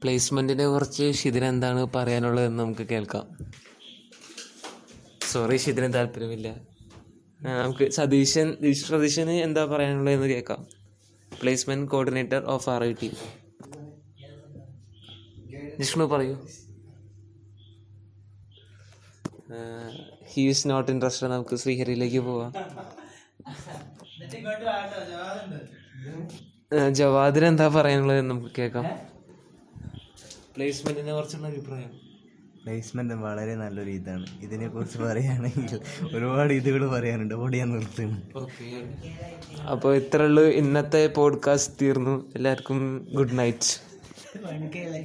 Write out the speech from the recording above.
പ്ലേസ്മെൻറ്റിനെ കുറിച്ച് ഷിതിന് എന്താണ് പറയാനുള്ളതെന്ന് നമുക്ക് കേൾക്കാം സോറി ഷിതിന് താല്പര്യമില്ല ആ, നമുക്ക് സതീശൻ സതീശന് എന്താ പറയാനുള്ളതെന്ന് കേൾക്കാം placement coordinator of R I T Jishnu പറയൂ ഹി ഈസ് നോട്ട് ഇൻട്രസ്റ്റഡ് നമുക്ക് ശ്രീഹരിയിലേക്ക് പോവാം ആ, ജവാദിന് എന്താ പറയാനുള്ളത് നമുക്ക് കേൾക്കാം പ്ലേസ്മെന്റിനെ കുറിച്ചുള്ള അഭിപ്രായം പ്ലേസ്മെന്റ് വളരെ നല്ലൊരു ഇതാണ് ഇതിനെക്കുറിച്ച് പറയുകയാണെങ്കിൽ ഒരുപാട് ഇതുകൾ പറയാനുണ്ട് ഓടി ഞാൻ നിർത്തുന്നു ഓക്കെ അപ്പോൾ ഇത്രയുള്ളൂ ഇന്നത്തെ പോഡ്കാസ്റ്റ് തീർന്നു എല്ലാവർക്കും ഗുഡ് നൈറ്റ്